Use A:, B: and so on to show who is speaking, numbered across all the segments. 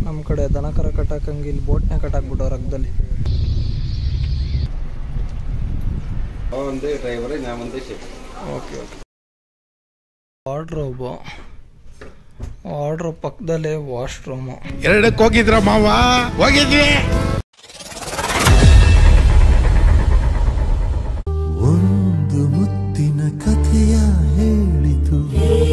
A: ನಮ್ಮ ಕಡೆ ದನ ಕರ ಕಟ್ಟಾಕಂಗೆ ಇಲ್ಲಿ ಬೋಟ್ನೇ ಕಟ್ಟಾಕ್ಬಿಟ್ಟವ್ರು ರಗ್ದಲ್ಲಿ
B: வந்து டிரைவர் நான் வந்து chef
A: okay okay wardrobe wardrobe ಪಕ್ಕದಲ್ಲೇ ವಾಶ್ರೂಮು
C: ಎರಡಕ್ಕೆ ಹೋಗಿದ್ರ ಮಾವ ಹೋಗಿದ್ವಿ
D: ಒಂದು ಮುತ್ತಿನ ಕಥೆಯ ಹೇಳಿತು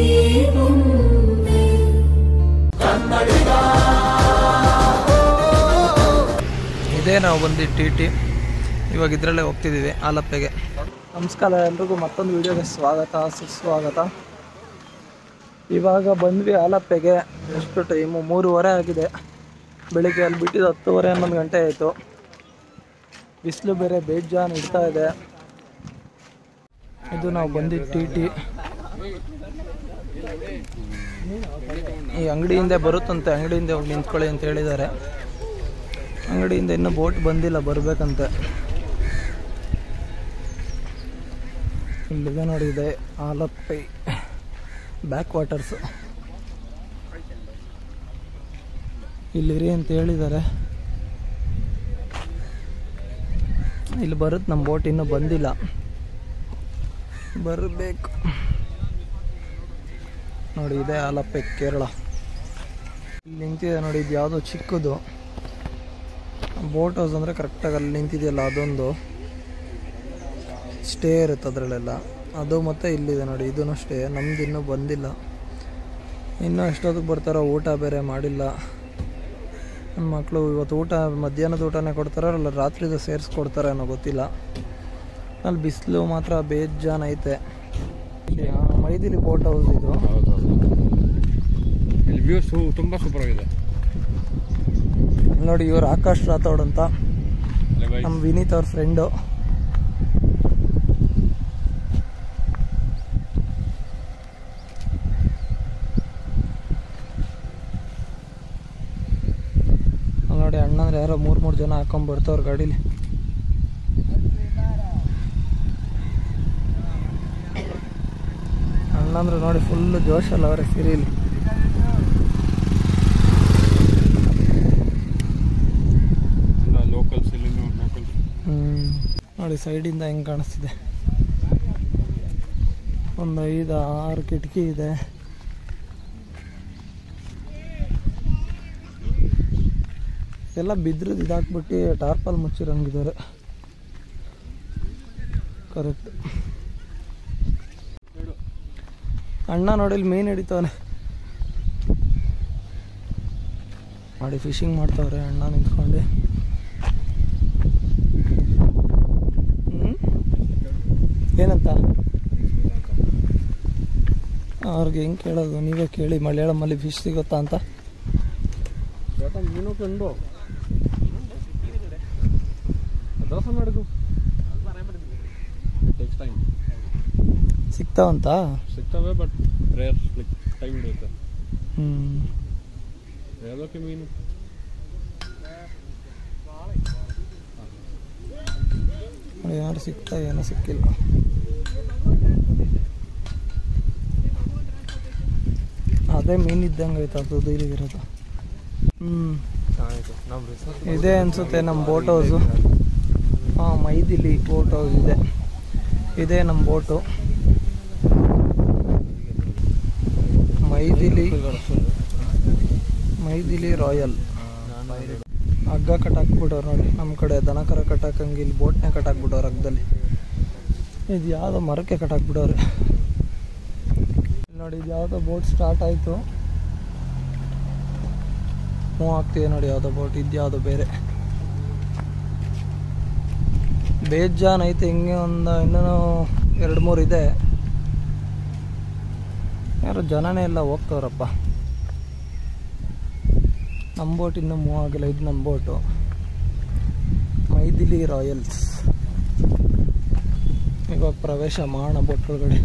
A: ಇದೇ ನಾವು ಬಂದು ಟಿ ಟಿ ಇವಾಗ ಇದರಲ್ಲೇ ಹೋಗ್ತಿದ್ದೀವಿ ಆಲಪ್ಪೆಗೆ ನಮಸ್ಕಾರ ಎಲ್ರಿಗೂ ಮತ್ತೊಂದು ವಿಡಿಯೋಗೆ ಸ್ವಾಗತ ಸುಸ್ವಾಗತ ಇವಾಗ ಬಂದ್ವಿ ಆಲಪ್ಪೆಗೆ ಎಷ್ಟು ಟೈಮು ಮೂರುವರೆ ಆಗಿದೆ ಬೆಳಿಗ್ಗೆ ಅಲ್ಲಿ ಬಿಟ್ಟಿದ್ದು ಹತ್ತುವರೆ ಹನ್ನೊಂದು ಗಂಟೆ ಆಯಿತು ಬಿಸಿಲು ಬೇರೆ ಬೇಜಾನ್ ಇಡ್ತಾ ಇದೆ ಇದು ನಾವು ಬಂದಿದ್ದು ಟಿ ಟಿ ಈ ಅಂಗಡಿಯಿಂದ ಬರುತ್ತಂತೆ ಅಂಗಡಿಯಿಂದ ಹೋಗಿ ನಿಂತ್ಕೊಳ್ಳಿ ಅಂತ ಹೇಳಿದ್ದಾರೆ ಅಂಗಡಿಯಿಂದ ಇನ್ನೂ ಬೋಟ್ ಬಂದಿಲ್ಲ ಬರಬೇಕಂತೆ ಇಲ್ಲಿದೆ ನೋಡಿ ಇದೆ ಆಲಪ್ಪೆ ಬ್ಯಾಕ್ ವಾಟರ್ಸ್ ಇಲ್ಲಿರಿ ಅಂತ ಹೇಳಿದ್ದಾರೆ ಇಲ್ಲಿ ಬರುತ್ತೆ ನಮ್ಮ ಬೋಟ್ ಇನ್ನೂ ಬಂದಿಲ್ಲ ಬರಬೇಕು ನೋಡಿ ಇದೆ ಆಲಪ್ಪೆ ಕೇರಳ ಇಲ್ಲಿ ನಿಂತಿದೆ ನೋಡಿ ಇದು ಯಾವುದೋ ಚಿಕ್ಕದು ಬೋಟ್ ಹೌಸ್ ಅಂದರೆ ಕರೆಕ್ಟಾಗಿ ಅಲ್ಲಿ ನಿಂತಿದೆಯಲ್ಲ ಅದೊಂದು ಸ್ಟೇ ಇರುತ್ತೆ ಅದರಲ್ಲೆಲ್ಲ ಅದು ಮತ್ತು ಇಲ್ಲಿದೆ ನೋಡಿ ಇದೂ ಸ್ಟೇ ನಮ್ದು ಇನ್ನೂ ಬಂದಿಲ್ಲ ಇನ್ನೂ ಎಷ್ಟೊತ್ತಿಗೆ ಬರ್ತಾರೋ ಊಟ ಬೇರೆ ಮಾಡಿಲ್ಲ ನನ್ನ ಮಕ್ಕಳು ಇವತ್ತು ಊಟ ಮಧ್ಯಾಹ್ನದ ಊಟನೇ ಕೊಡ್ತಾರೋ ಅಲ್ಲ ರಾತ್ರಿದು ಸೇರಿಸ್ಕೊಡ್ತಾರೋ ಏನೋ ಗೊತ್ತಿಲ್ಲ ಅಲ್ಲಿ ಬಿಸಿಲು ಮಾತ್ರ ಬೇಜಾನ್ ಐತೆ ಇಲ್ಲಿ ಆ, ಮೈದಿಲಿ ಬೋಟ್ ಹೌಸ್ ಇದು
B: ಇಲ್ಲಿ ವ್ಯೂಸ್ ತುಂಬ ಸೂಪರ್ ಆಗಿದೆ
A: ನೋಡಿ ಇವ್ರು ಆಕಾಶ್ ರಾಥೋಡ್ ಅಂತ ನಮ್ಮ ವಿನೀತ್ ಅವ್ರ ಫ್ರೆಂಡು ನೋಡಿ ಅಣ್ಣಂದ್ರೆ ಯಾರೋ ಮೂರು ಮೂರು ಜನ ಹಾಕೊಂಡ್ ಬರ್ತಾವ್ರ ಗಾಡೀಲಿ ಅಣ್ಣಂದ್ರೆ ನೋಡಿ ಫುಲ್ ಜೋಶಲ್ಲ ಅವ್ರೆ ಸಿರಿಲಿ
B: ಲೋಕಲ್ಸ್ ಇಲ್ಲಿ ಲೋಕಲ್ಸ್
A: ಹ್ಮ್. ನೋಡಿ ಸೈಡಿಂದ ಹೆಂಗೆ ಕಾಣಿಸ್ತಿದೆ ಒಂದು ಐದು ಆರು ಕಿಟಕಿ ಇದೆ ಎಲ್ಲ ಬಿದ್ರದ್ದು ಇದಾಕ್ಬಿಟ್ಟು ಟಾರ್ಪಲ್ ಮುಚ್ಚಿರಂಗಿದ್ದಾರೆ ಕರೆಕ್ಟ್ ಅಣ್ಣ ನೋಡಿ ಇಲ್ಲಿ ಮೀನು ಹಿಡಿತವನೆ ಮಾಡಿ ಫಿಶಿಂಗ್ ಮಾಡ್ತಾವ್ರೆ ಅಣ್ಣ ನಿಂತ್ಕೊಂಡು ಹ್ಮ್? ಏನಂತ ಅವ್ರಿಗೆ ಹೆಂಗೆ ಕೇಳೋದು ನೀವೇ ಕೇಳಿ ಮಲಯಾಳಮಲ್ಲಿ ಫಿಶ್ ಸಿಗುತ್ತಾ ಅಂತ
B: ಮೀನು ಕಂಡು ದೋಸೆ ಮಾಡಿದ್ದು ಟೇಕ್ಸ್ ಟೈಮ್
A: ಸಿಗ್ತಾವಂತ
B: ಸಿಗ್ತವೆ ಬಟ್ ರೇರ್ ಟೈಮ್ ಹಿಡಿಯುತ್ತೆ
A: ಹ್ಞೂ
B: ಯಾವುದಕ್ಕೆ ಮೀನು
A: ಏನಾದ್ರು ಸಿಗ್ತಾ ಏನೋ ಸಿಕ್ಕಿಲ್ಲ ಅದೇ ಮೀನು ಇದ್ದಂಗೆ ಐತೆ ಅದು ಇರೋದು ಹ್ಞೂ
B: ಆಯಿತು ನಮ್ಮ ರಿಸರ್ಚ್
A: ಇದೆ ಅನ್ಸುತ್ತೆ ನಮ್ಮ ಬೋಟ್ ಹೌಸು ಹಾಂ ಮೈದಿಲಿ ಬೋಟ್ ಹೌಸ್ ಇದೆ ಇದೆ ನಮ್ಮ ಬೋಟು ಮೈದಿಲಿ ಮೈದಿಲಿ ರಾಯಲ್ ಹಗ್ಗ ಕಟ್ಟಾಕ್ಬಿಟ್ಟವ್ರು ನೋಡಿ ನಮ್ಮ ಕಡೆ ದನ ಕರ ಕಟ್ಟಾಕಂಗೆ ಇಲ್ಲಿ ಬೋಟ್ನೇ ಕಟ್ಟಾಕ್ಬಿಟ್ಟವ್ರು ಹಗ್ಗದಲ್ಲಿ ಇದು ಯಾವುದೋ ಮರಕ್ಕೆ ಕಟ್ಟಾಕ್ಬಿಟ್ಟವ್ರೆ ಇಲ್ಲಿ ನೋಡಿ ಇದು ಯಾವುದೋ ಬೋಟ್ ಸ್ಟಾರ್ಟ್ ಆಯಿತು ಮೂವ್ ಆಗ್ತಿದೆ ನೋಡಿ ಯಾವುದೋ ಬೋಟ್ ಇದು ಯಾವುದೋ ಬೇರೆ ಬೇಜಾನ್ ಐತೆ ಹಿಂಗೆ ಒಂದು ಇನ್ನೂ ಎರಡು ಮೂರು ಇದೆ ಯಾರು ಜನನೇ ಎಲ್ಲ ಹೋಗ್ತವ್ರಪ್ಪ ನಮ್ಮ ಬೋಟ್ ಇನ್ನೂ ಮೂವ್ ಆಗಿಲ್ಲ ಇದು ನಮ್ಮ ಬೋಟು ಮೈದಿಲಿ ರಾಯಲ್ಸ್ ಇವಾಗ ಪ್ರವೇಶ ಮಾಡೋಣ ಬೋಟ್ ಒಳಗಡೆ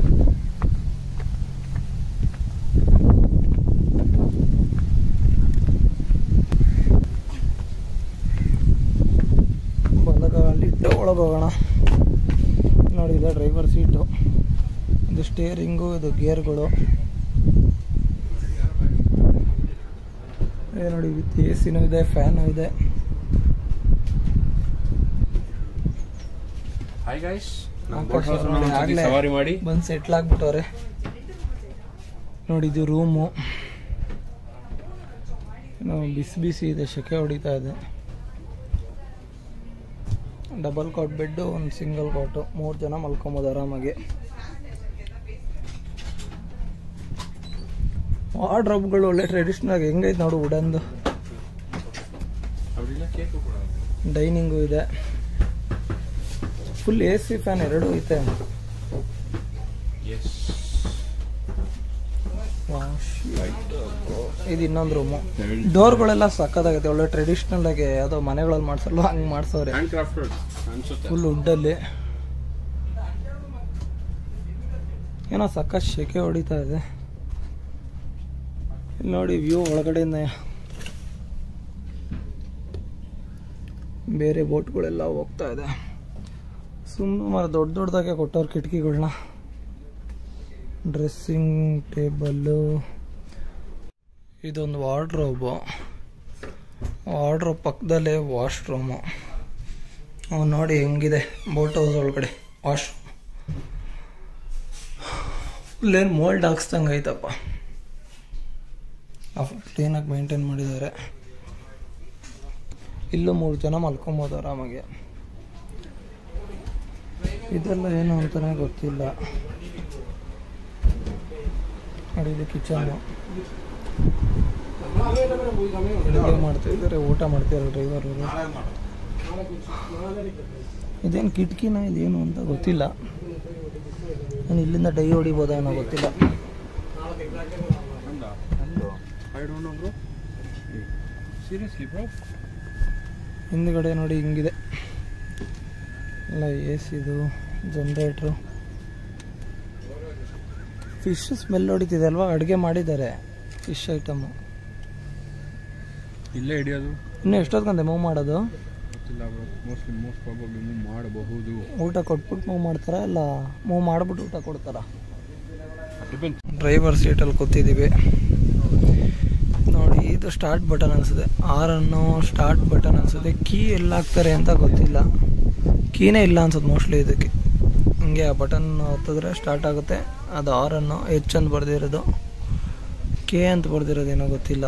A: ಬಲಗಾಲಿಟ್ಟು ಒಳಗೆ ಹೋಗೋಣ ನೋಡಿ ಇದೆ ಡ್ರೈವರ್ ಸೀಟು ಇದು ಸ್ಟೇರಿಂಗು ಇದು ಗೇರ್ಗಳು ಏ ನೋಡಿ ವಿತ್ ಎ ಸಿನೂ ಇದೆ ಫ್ಯಾನು ಇದೆ
B: ಹಾಯ್ ಗೈಸ್
A: ಆಕಾಶ ನೋಡಿ ಆಗ್ಲೇ
B: ಸವಾರಿ ಮಾಡಿ
A: ಬಂದು ಸೆಟ್ಲ್ ಆಗ್ಬಿಟ್ಟವ್ರೆ ನೋಡಿ ಇದು ರೂಮು ಏನೋ ಬಿಸಿ ಬಿಸಿ ಇದೆ ಸೆಕೆ ಹೊಡಿತಾ ಇದೆ ಡಬಲ್ ಕಾಟ್ ಬೆಡ್ಡು ಒಂದು ಸಿಂಗಲ್ ಕಾಟು ಮೂರು ಜನ ಮಲ್ಕೊಬೋದು ಆರಾಮಾಗಿ ವಾರ್ಡ್ರೋಬ್ಗಳು ಒಳ್ಳೆ ಟ್ರೆಡಿಷ್ನಲ್ ಆಗಿ ಹೆಂಗೈತೆ ನೋಡು ವುಡನ್ದು
B: ಅವರಿಲ್ಲ ಕೇಕ್ ಕೂಡ
A: ಡೈನಿಂಗು ಇದೆ ಫುಲ್ ಎ ಸಿ ಫ್ಯಾನ್ ಎರಡೂ ಐತೆ
B: ಎಸ್
A: ವಾಶ್ ಇದು ಇನ್ನೊಂದು ರೂಮು ಡೋರ್ಗಳೆಲ್ಲ ಸಕ್ಕತ್ತಾಗೈತೆ ಒಳ್ಳೆ ಟ್ರೆಡಿಷ್ನಲ್ ಆಗಿ ಯಾವುದೋ ಮನೆಗಳಲ್ಲಿ ಮಾಡ್ಸಲ್ಲ ಹಂಗೆ ಮಾಡ್ಸವ್ರೆ
B: ಹ್ಯಾಂಡ್ ಕ್ರಾಫ್ಟೆಡ್ ಅನ್ಸುತ್ತೆ
A: ಫುಲ್ ವುಡ್ಡಲ್ಲಿ ಏನೋ ಸಕ್ಕ ಶೆಕೆ ಹೊಡಿತಾ ಇದೆ ಇಲ್ಲಿ ನೋಡಿ ವ್ಯೂ ಒಳಗಡೆಯಿಂದ ಬೇರೆ ಬೋಟ್ಗಳೆಲ್ಲ ಹೋಗ್ತಾ ಇದೆ ಸುಮ್ಮನೆ ದೊಡ್ಡ ದೊಡ್ಡದಾಗೆ ಕೊಟ್ಟವ್ರು ಕಿಟಕಿಗಳನ್ನ ಡ್ರೆಸ್ಸಿಂಗ್ ಟೇಬಲ್ಲು ಇದೊಂದು ವಾರ್ಡ್ರೋಬು ವಾರ್ಡ್ರೋಬ್ ಪಕ್ಕದಲ್ಲೇ ವಾಶ್ರೂಮು ಅವ್ನು ನೋಡಿ ಹೆಂಗಿದೆ ಬೋಟ್ ಹೌಸ್ ಒಳಗಡೆ ವಾಶ್ ಇಲ್ಲೇನು ಮೋಲ್ಡ್ ಹಾಕ್ಸ್ದಂಗೆ ಐತಪ್ಪ ಕ್ಲೀನಾಗಿ ಮೇಂಟೈನ್ ಮಾಡಿದ್ದಾರೆ ಇಲ್ಲೂ ಮೂರು ಜನ ಮಲ್ಕೊಬೋದು ಆರಾಮಾಗಿ ಇದೆಲ್ಲ ಏನು ಅಂತಾನೆ ಗೊತ್ತಿಲ್ಲ ನೋಡಿ ಇದು ಕಿಚನ್ನು ಅಡುಗೆ ಮಾಡ್ತಿದ್ದಾರೆ ಊಟ ಮಾಡ್ತಿದ್ದಾರೆ ಡ್ರೈವರ್ ಇದೇನು ಕಿಟಕಿನ ಇದೇನು ಅಂತ ಗೊತ್ತಿಲ್ಲ ನಾನು ಇಲ್ಲಿಂದ ಡೈ ಹೊಡಿಬೋದಾ ಏನೋ ಗೊತ್ತಿಲ್ಲ
B: I don't know bro seriously bro
A: ಹಿಂದ್ಗಡೆ ನೋಡಿ ಹಿಂಗಿದೆ ಎಲ್ಲ ಎ ಸಿದು ಜನ್ರೇಟ್ರು ಫಿಶ್ ಸ್ಮೆಲ್ ಹೊಡಿತಿದೆ ಅಲ್ವಾ ಅಡುಗೆ ಮಾಡಿದ್ದಾರೆ ಫಿಶ್ ಐಟಮು
B: ಇಲ್ಲೇ ಹಿಡಿಯೋದು
A: ಇನ್ನು ಎಷ್ಟೊತ್ಕಂತೆ ಮೂವ್ ಮಾಡೋದು
B: ಗೊತ್ತಿಲ್ಲ bro mostly most probably move ಮಾಡಬಹುದು
A: ಊಟ ಕೊಟ್ಬಿಟ್ಟು ಮೂವ್ ಮಾಡ್ತಾರಾ ಇಲ್ಲ ಮೂವ್ ಮಾಡ್ಬಿಟ್ಟು ಊಟ ಕೊಡ್ತಾರಾ
B: ಡಿಪೆಂಡ್
A: ಡ್ರೈವರ್ ಸೀಟಲ್ಲಿ ಕೂತಿದ್ದೀವಿ ನೋಡಿ ಇದು ಸ್ಟಾರ್ಟ್ ಬಟನ್ ಅನಿಸುತ್ತೆ ಆರನ್ನು ಸ್ಟಾರ್ಟ್ ಬಟನ್ ಅನಿಸುತ್ತೆ ಕೀ ಎಲ್ಲ ಹಾಕ್ತಾರೆ ಅಂತ ಗೊತ್ತಿಲ್ಲ ಕೀನೇ ಇಲ್ಲ ಅನ್ಸುತ್ತೆ ಮೋಸ್ಟ್ಲಿ ಇದಕ್ಕೆ ಹಿಂಗೆ ಆ ಬಟನ್ ಒತ್ತಿದ್ರೆ ಸ್ಟಾರ್ಟ್ ಆಗುತ್ತೆ ಅದು ಆರನ್ನು ಎಚ್ ಅಂತ ಬರ್ದಿರೋದು ಕೆ ಅಂತ ಬರ್ದಿರೋದೇನೋ ಗೊತ್ತಿಲ್ಲ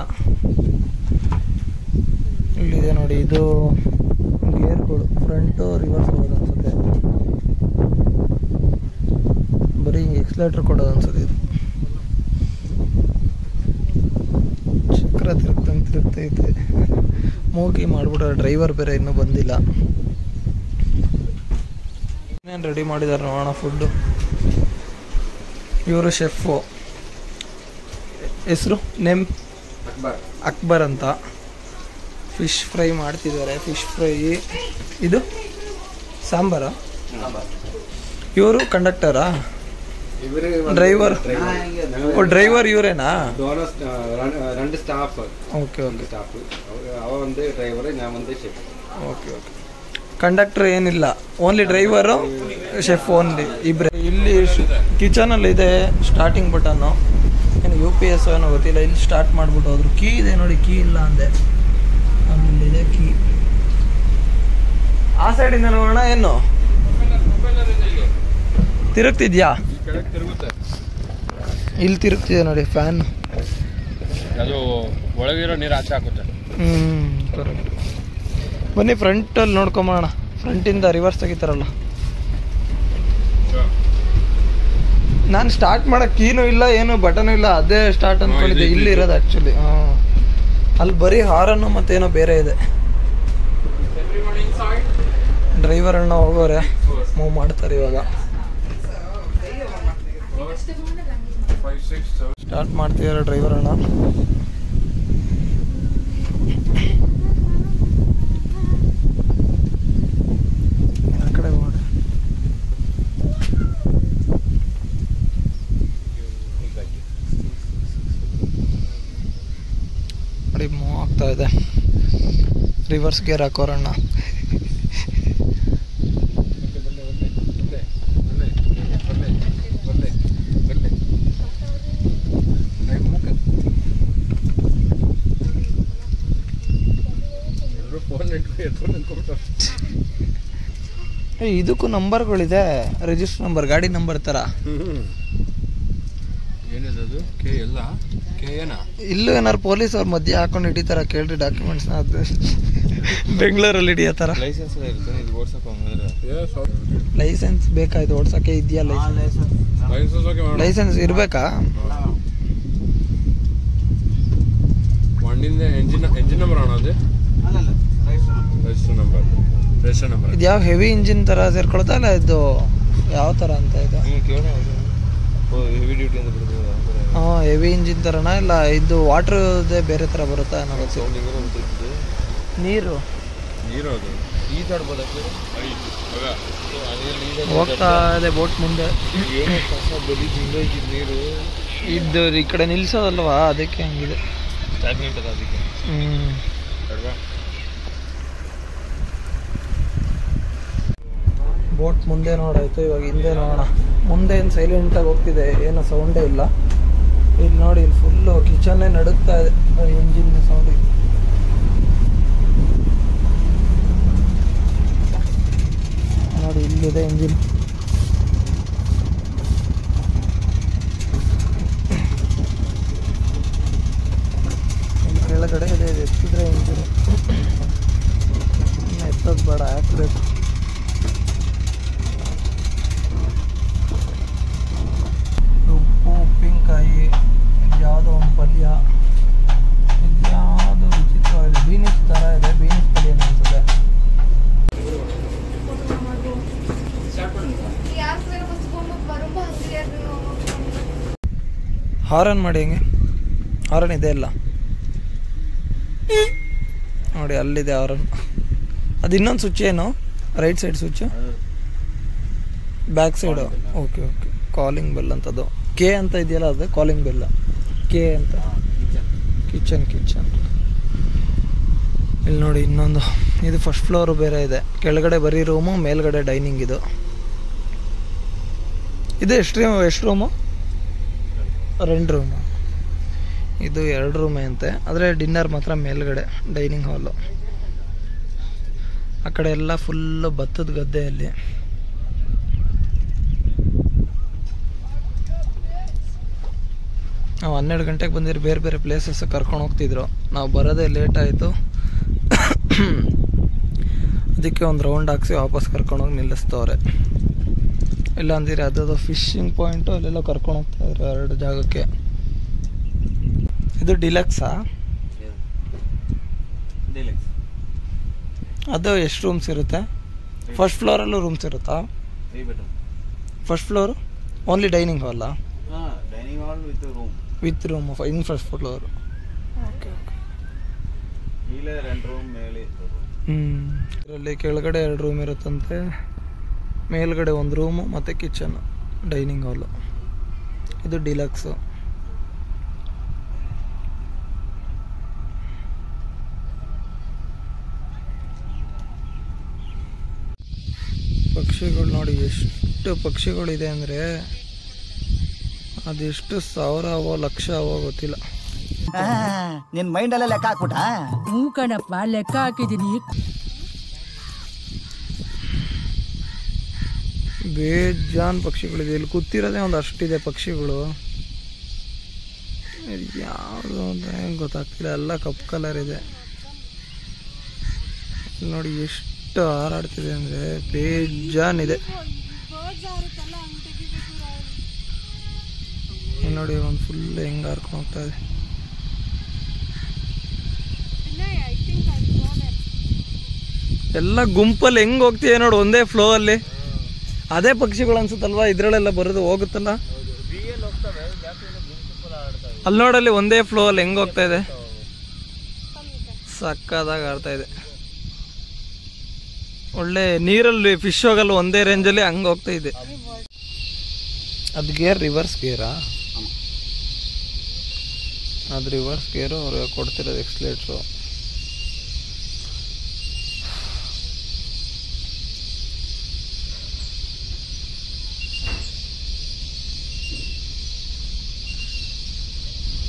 A: ಇಲ್ಲಿದೆ ನೋಡಿ ಇದು ಗೇರ್ಗಳು ಫ್ರಂಟು ರಿವರ್ಸ್ ಹೋಗೋದು ಅನ್ಸುತ್ತೆ ಬರೀ ಎಕ್ಸ್ಲೇಟ್ರ್ ಕೊಡೋದು ಅನ್ಸುತ್ತೆ ಇದು ಚಕ್ರ ತಿರುಗ್ತಂಗೆ ತಿರುಗ್ತೈತೆ ಮೂಗಿ ಮಾಡ್ಬಿಟ್ರೆ ಡ್ರೈವರ್ ಬೇರೆ ಇನ್ನೂ ಬಂದಿಲ್ಲ ಇನ್ನೇನು ರೆಡಿ ಮಾಡಿದ್ದಾರೆ ನೋಡೋಣ ಫುಡ್ಡು ಇವರು ಶೆಫು ಹೆಸರು ನೇಮ್
B: ಅಕ್ಬರ್
A: ಅಕ್ಬರ್ ಅಂತ ಫಿಶ್ ಫ್ರೈ ಮಾಡ್ತಿದ್ದಾರೆ ಫಿಶ್ ಫ್ರೈ ಇದು ಸಾಂಬಾರ ಇವರು ಕಂಡಕ್ಟರಾ
B: ഇവര്
A: ഡ്രൈവർ. ಓ ಡ್ರೈವರ್ ಇವರೇನಾ
B: ഡോണസ് രണ്ട് സ്റ്റാഫ്
A: ಓಕೆ ಓಕೆ
B: സ്റ്റാഫ് അവ വന്ന് ഡ്രൈവർ ഞാൻ വന്ന് ഷെഫ്
A: ಓಕೆ ಓಕೆ ಕಂಡಕ್ಟರ್ ಏನಿಲ್ಲ ಓನ್ಲಿ ಡ್ರೈವರು ಶೆಫ್ ಓನ್ಲಿ ಇಬ್ಬರೇ ಇಲ್ಲಿ ಕಿಚನಲ್ಲಿ ಇದೆ ಸ್ಟಾರ್ಟಿಂಗ್ ಬಟನ್ನು ಏನು ಯು ಪಿ ಎಸ್ ಏನೋ ಗೊತ್ತಿಲ್ಲ ಇಲ್ಲಿ ಸ್ಟಾರ್ಟ್ ಮಾಡಿಬಿಟ್ಟು ಹೋದ್ರು ಕೀ ಇದೆ ನೋಡಿ ಕೀ ಇಲ್ಲ ಅಂದೆ ಅಲ್ಲಿದೆ ಕೀ ಆ ಸೈಡಿಂದ ನೋಡೋಣ ಏನು ತಿರುಗ್ತಿದ್ಯಾ
B: ತಿರುಗುತ್ತೆ
A: ಇಲ್ಲಿ ತಿರುಗ್ತಿದೆ ನೋಡಿ ಫ್ಯಾನ್
B: ಅದು ಒಳಗಿರೋ ನೀರು ಆಚೆ ಹಾಕುತ್ತೆ
A: ಹ್ಞೂ ಕರೆಕ್ಟ್ ಬನ್ನಿ ಫ್ರಂಟಲ್ಲಿ ನೋಡ್ಕೊಂಬೋಣ ಫ್ರಂಟಿಂದ ರಿವರ್ಸ್ ತೆಗಿತಾರಲ್ಲ ನಾನು ಸ್ಟಾರ್ಟ್ ಮಾಡಕ್ ಕೀನು ಇಲ್ಲ ಏನು ಬಟನ್ ಇಲ್ಲ ಅದೇ ಸ್ಟಾರ್ಟ್ ಅನ್ಕೊಂಡಿದ್ದೆ ಇಲ್ಲಿ ಇರೋದು ಆ್ಯಕ್ಚುಲಿ ಹಾಂ ಅಲ್ಲಿ ಬರೀ ಹಾರನ್ನು ಮತ್ತೇನೋ ಬೇರೆ ಇದೆ ಡ್ರೈವರ್ ಅಣ್ಣ ಹೋಗೋರೆ ಮೂವ್ ಮಾಡ್ತಾರೆ ಇವಾಗ ಸ್ಟಾರ್ಟ್ ಮಾಡ್ತಿದ್ದಾರೆ ಡ್ರೈವರ್ ಅಣ್ಣ ಆ ಕಡೆ ಹೋಗ್ರಿ ನೋಡಿ ಮೂವ್ ಆಗ್ತಾ ಇದೆ ರಿವರ್ಸ್ ಗೇರ್ ಹಾಕೋರಣ್ಣ
B: ಎತ್ಕೊಂಡು ನಿಂತ್ಕೊಂಡ್ಬಿಟ್ಟು
A: ಏ, ಇದಕ್ಕೂ ನಂಬರ್ಗಳಿದೆ ರಿಜಿಸ್ಟರ್ ನಂಬರ್ ಗಾಡಿ ನಂಬರ್ ಥರ
B: ಏನಿದೆ ಅದು ಕೆ ಎಲ್ಲ ಕೆ ಏನಾ
A: ಇಲ್ಲೂ ಏನಾರು ಪೊಲೀಸ್ ಅವ್ರ ಮಧ್ಯೆ ಹಾಕೊಂಡು ಹಿಡಿತಾರ ಕೇಳ್ರಿ ಡಾಕ್ಯುಮೆಂಟ್ಸ್ನ ಅದು ಬೆಂಗಳೂರಲ್ಲಿ ಹಿಡಿಯೋ ಥರ
E: ಲೈಸೆನ್ಸ್ ಎಲ್ಲ ಇರುತ್ತೆ ಇದು ಓಡ್ಸಕ್ಕೆ ಹೋಗಿದ್ರೆ
A: ಲೈಸೆನ್ಸ್ ಬೇಕಾಯ್ತು ಓಡ್ಸೋಕ್ಕೆ ಇದೆಯಾ ಲೈಸೆನ್ಸ್
B: ಲೈಸೆನ್ಸ್ ಓಕೆ ಮಾಡು
A: ಲೈಸೆನ್ಸ್ ಇರಬೇಕಾ
B: ವண்டிಂದ ಎಂಜಿನ್ ಎಂಜಿನ್ ನಂಬರ್ ಆണോ ಅದು ರಿಜಿಸ್ಟರ್ ನಂಬರ್ ರಿಜಿಸ್ಟರ್ ನಂಬರ್
A: ಇದು ಯಾವ ಹೆವಿ ಇಂಜಿನ್ ಥರ ಸೇರ್ಕೊಳ್ತಾ ಇಲ್ಲ ಇದು ಯಾವ ಥರ ಅಂತ ಇದು
E: ನೀವು ಕೇಳೋ ಹೆವಿ ಡ್ಯೂಟಿ ಅಂತ ಬಿಡ್ಬೋದು
A: ಹಾಂ ಹೆವಿ ಇಂಜಿನ್ ಥರನಾ ಇಲ್ಲ ಇದು ವಾಟ್ರದೇ ಬೇರೆ ಥರ ಬರುತ್ತಾ ಏನೋ ಗೊತ್ತಿಲ್ಲ
E: ಸೌಂಡ್ ಹಿಂಗೆ ಗೊತ್ತಿರ್ತದೆ
A: ನೀರು
B: ನೀರು ಅದು
E: ಈಜಾಡ್ಬೋದಾ
A: ಹೋಗ್ತಾ ಇದೆ ಬೋಟ್ ಮುಂದೆ
E: ಏನೋ ಕಸ ಬರೀ ಹಿಂಗೋಗಿದ್ದು ನೀರು
A: ಇದು ಈ ಕಡೆ ನಿಲ್ಸೋದಲ್ವಾ ಅದಕ್ಕೆ ಹಂಗಿದೆ
E: ಸ್ಟಾಗ್ನೆಂಟ್ ಅದ ಅದಕ್ಕೆ
A: ಹ್ಞೂ
B: ಅಲ್ವಾ
A: ಬೋಟ್ ಮುಂದೆ ನೋಡಾಯ್ತು ಇವಾಗ ಹಿಂದೆ ನೋಡೋಣ ಮುಂದೆ ಏನು ಸೈಲೆಂಟಾಗಿ ಹೋಗ್ತಿದೆ ಏನೋ ಸೌಂಡೇ ಇಲ್ಲ ಇಲ್ಲಿ ನೋಡಿ ಇಲ್ಲಿ ಫುಲ್ಲು ಕಿಚನ್ನೇ ನಡುಗ್ತಾ ಇದೆ ಇಂಜಿನ್ ಸೌಂಡಿಗೆ ನೋಡಿ ಇಲ್ಲಿದೆ ಇಂಜಿನ್ ಇಲ್ಲಿ ಕೆಳಗಡೆ ಇದೆ ಇದು ಎತ್ತಿದ್ರೆ ಇಂಜಿನ್ ಎತ್ತೋದು ಬೇಡ ಹಾಕ್ಬೇಕು ಉಪ್ಪು ಉಪ್ಪಿನಕಾಯಿ ಇದು ಯಾವುದೋ ಒಂದು ಪಲ್ಯ ಇದು ಯಾವುದೋ ವಿಚಿತ್ರವಾಗಿದೆ ಬೀನಿಸ್ ಥರ ಇದೆ ಬೀನಿಸ್ ಪಲ್ಯ ಅನಿಸುತ್ತೆ ಹಾರನ್ ಮಾಡಿ ಹೆಂಗೆ ಹಾರನ್ ಇದೆ ಇಲ್ಲ ನೋಡಿ ಅಲ್ಲಿದೆ ಹಾರನ್ ಅದು ಇನ್ನೊಂದು ಸ್ವಿಚ್ ಏನು right side switch back side okay okay calling bell ಅಂತದ್ದು ಕೆ ಅಂತ ಇದೆಯಲ್ಲ ಅದು ಕಾಲಿಂಗ್ ಬೆಲ್ ಕೆ ಅಂತ ಕಿಚನ್ ಕಿಚನ್ ಇಲ್ಲಿ ನೋಡಿ ಇನ್ನೊಂದು ಇದು ಫಸ್ಟ್ ಫ್ಲೋರು ಬೇರೆ ಇದೆ ಕೆಳಗಡೆ ಬರೀ ರೂಮು ಮೇಲ್ಗಡೆ ಡೈನಿಂಗ್ ಇದು ಇದು ಎಷ್ಟು ರೂಮ್ ಎಷ್ಟು ರೂಮು రెండు ರೂಮು ಇದು ಎರಡು ರೂಮೇ ಅಂತೆ ಆದರೆ ಡಿನ್ನರ್ ಮಾತ್ರ ಮೇಲ್ಗಡೆ ಡೈನಿಂಗ್ ಹಾಲು ಆ ಕಡೆ ಎಲ್ಲ ಫುಲ್ಲು ಭತ್ತದ ಗದ್ದೆಯಲ್ಲಿ ನಾವು ಹನ್ನೆರಡು ಗಂಟೆಗೆ ಬಂದಿರೋ ಬೇರೆ ಬೇರೆ ಪ್ಲೇಸಸ್ ಕರ್ಕೊಂಡು ಹೋಗ್ತಿದ್ರು ನಾವು ಬರೋದೇ ಲೇಟ್ ಆಯಿತು ಅದಕ್ಕೆ ಒಂದು ರೌಂಡ್ ಹಾಕ್ಸಿ ವಾಪಸ್ ಕರ್ಕೊಂಡೋಗಿ ನಿಲ್ಲಿಸ್ತವ್ರೆ ಇಲ್ಲ ಅಂದಿರಿ ಅದದು ಫಿಶಿಂಗ್ ಪಾಯಿಂಟು ಅಲ್ಲೆಲ್ಲ ಕರ್ಕೊಂಡು ಹೋಗ್ತಾ ಇದ್ರು ಎರಡು ಜಾಗಕ್ಕೆ ಇದು ಡಿಲಕ್ಸಾ ಅದು ಎಷ್ಟು ರೂಮ್ಸ್ ಇರುತ್ತೆ ಫಸ್ಟ್ ಫ್ಲೋರಲ್ಲೂ ರೂಮ್ಸ್ ಇರುತ್ತಾ ಫಸ್ಟ್ ಫ್ಲೋರು ಓನ್ಲಿ ಡೈನಿಂಗ್ ಹಾಲಾ
E: dining hall with room
A: with room in first floor okay okay
E: ಕೀழே ரெண்டு ರೂಮ್ ಮೇಲೆ
A: ಹ್ಞೂ ಇದರಲ್ಲಿ ಕೆಳಗಡೆ ಎರಡು ರೂಮ್ ಇರುತ್ತಂತೆ ಮೇಲ್ಗಡೆ ಒಂದು ರೂಮು ಮತ್ತು ಕಿಚನ್ ಡೈನಿಂಗ್ ಹಾಲು ಇದು ಡಿಲಕ್ಸು ಪಕ್ಷಿಗಳು ನೋಡಿ ಎಷ್ಟು ಪಕ್ಷಿಗಳಿದೆ ಅಂದರೆ ಅದೆಷ್ಟು ಸಾವಿರ ಅವೋ ಲಕ್ಷ ಅವೋ ಗೊತ್ತಿಲ್ಲ
F: ನಿನ್ ಮೈಂಡ್ ಅಲ್ಲೇ ಲೆಕ್ಕ ಹಾಕ್ಬಿಟ್ಟ
G: ಹ್ಞೂ ಕಣಪ್ಪ ಲೆಕ್ಕ ಹಾಕಿದ್ದೀನಿ
A: ಬೇಜಾನ್ ಪಕ್ಷಿಗಳಿದೆ ಇಲ್ಲಿ ಕೂತಿರೋದೇ ಒಂದು ಅಷ್ಟಿದೆ ಪಕ್ಷಿಗಳು ಇದು ಯಾವುದು ಅಂತ ಹೆಂಗೆ ಗೊತ್ತಾಗ್ತಿಲ್ಲ ಎಲ್ಲ ಕಪ್ಪು ಕಲರ್ ಇದೆ ಇಲ್ಲಿ ನೋಡಿ ಎಷ್ಟು ಹಾರಾಡ್ತಿದೆ ಅಂದರೆ ಬೇಜಾನ್ ಇದೆ ಇಲ್ಲಿ ನೋಡಿ ಒಂದು ಫುಲ್ ಹೆಂಗೆ ಹಾರ್ಕೊಂಡು ಹೋಗ್ತಾ ಇದೆ ಎಲ್ಲ ಗುಂಪಲ್ಲಿ ಹೆಂಗ್ ಹೋಗ್ತೀಯ ನೋಡು ಒಂದೇ ಫ್ಲೋ ಅಲ್ಲಿ ಅದೇ ಪಕ್ಷಿಗಳು ಅನ್ಸುತ್ತಲ್ವಾ ಇದ್ರಲ್ಲೆಲ್ಲ ಬರೋದು ಹೋಗುತ್ತಲ್ಲ ಅಲ್ಲಿ ನೋಡಲ್ಲಿ ಒಂದೇ ಫ್ಲೋ ಅಲ್ಲಿ ಹೆಂಗ್ ಹೋಗ್ತಾ ಇದೆ ಸಕ್ಕದಾಗ ಆಡ್ತಾ ಇದೆ ಒಳ್ಳೆ ನೀರಲ್ಲಿ ಫಿಶ್ ಹೋಗಲ್ಲ ಒಂದೇ ರೇಂಜಲ್ಲಿ ಹಂಗ್ ಹೋಗ್ತಾ ಇದೆ ಅದು ಗೇರ್ ರಿವರ್ಸ್ ಗೇರಾ ಅದು ರಿವರ್ಸ್ ಗೇರು ಅವ್ರಿಗೆ ಕೊಡ್ತಿರೋದು ಎಕ್ಸ್ಲೇಟ್ರು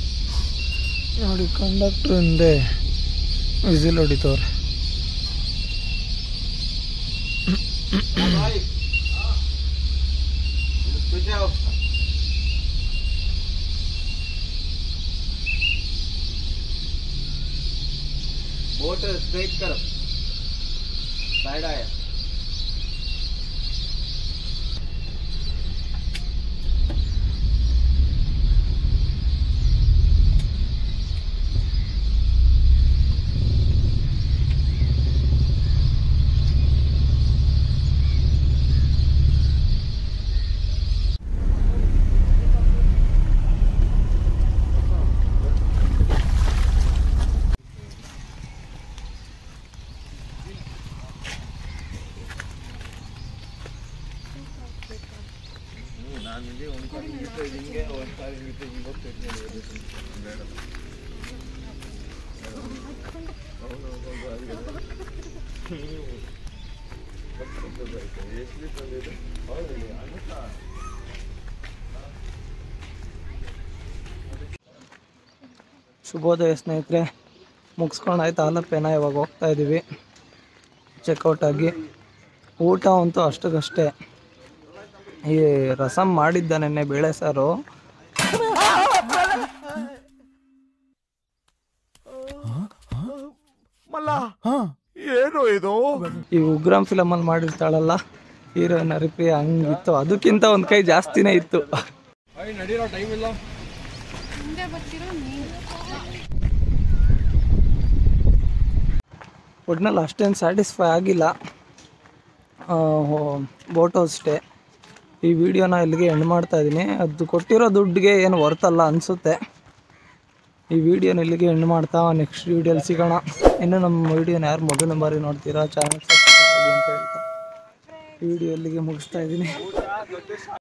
A: ನೋಡಿ ಕಂಡಕ್ಟ್ರ್ ಹಿಂದೆ ವಿಸಿಲ್ ಹೊಡಿತವ್ರೆ
E: Switch off. बोट स्ट्रेट कर साइड आया ನಾನು ಇಲ್ಲಿ ಒಂದ್ಸಾರಿ ಹಿಂಗೆ ಹಿಂಗೆ ಒಂದ್ಸಾರಿ ಹಿಂಗೆ ಹಿಂಗೆ ಹೋಗ್ತಿರ್ತೀನಿ ಬೇಡ
A: ಶುಭೋದಯ ಸ್ನೇಹಿತರೆ ಮುಗಿಸ್ಕೊಂಡು ಆಯ್ತು ಆಲಪ್ಪೇನ ಇವಾಗ ಹೋಗ್ತಾ ಇದ್ದೀವಿ ಚೆಕ್ಔಟ್ ಆಗಿ ಊಟ ಅಂತೂ ಅಷ್ಟಕ್ಕಷ್ಟೇ ಈ ರಸಮ್ ಮಾಡಿದ್ದ ನೆನ್ನೆ ಬೇಳೆ ಸಾರು
C: ಏನು ಇದು
A: ಈ ಉಗ್ರಂ ಫಿಲಮಲ್ಲಿ ಮಾಡಿರ್ತಾಳಲ್ಲ ಹೀರೋಯಿನ್ ಹರಿಪ್ರಿಯ ಹಂಗಿತ್ತು ಅದಕ್ಕಿಂತ ಒಂದು ಕೈ ಜಾಸ್ತಿನೇ ಇತ್ತು
B: ಅಯ್ಯ ನಡೀರೋ ಟೈಮ್ ಇಲ್ಲ
A: ಒಟ್ನಲ್ಲಿ ಅಷ್ಟೇನು ಸ್ಯಾಟಿಸ್ಫೈ ಆಗಿಲ್ಲ ಬೋಟು ಅಷ್ಟೇ ಈ ವಿಡಿಯೋನ ಇಲ್ಲಿಗೆ ಎಂಡ್ ಮಾಡ್ತಾ ಇದ್ದೀನಿ ಅದು ಕೊಟ್ಟಿರೋ ದುಡ್ಡಿಗೆ ಏನು ವರ್ತಲ್ಲ ಅನಿಸುತ್ತೆ ಈ ವಿಡಿಯೋನ ಇಲ್ಲಿಗೆ ಎಂಡ್ ಮಾಡ್ತಾ ನೆಕ್ಸ್ಟ್ ವಿಡಿಯೋಲಿ ಸಿಗೋಣ ಇನ್ನು ನಮ್ಮ ವಿಡಿಯೋನ ಯಾರು ಮೊದಲ ಬಾರಿ ನೋಡ್ತೀರಾ ಚಾನಲ್ ಸಬ್ಸ್ಕ್ರೈಬ್ ಅಂತ ಹೇಳ್ತಾ ಈ ವಿಡಿಯೋ ಇಲ್ಲಿಗೆ ಮುಗಿಸ್ತಾ ಇದ್ದೀನಿ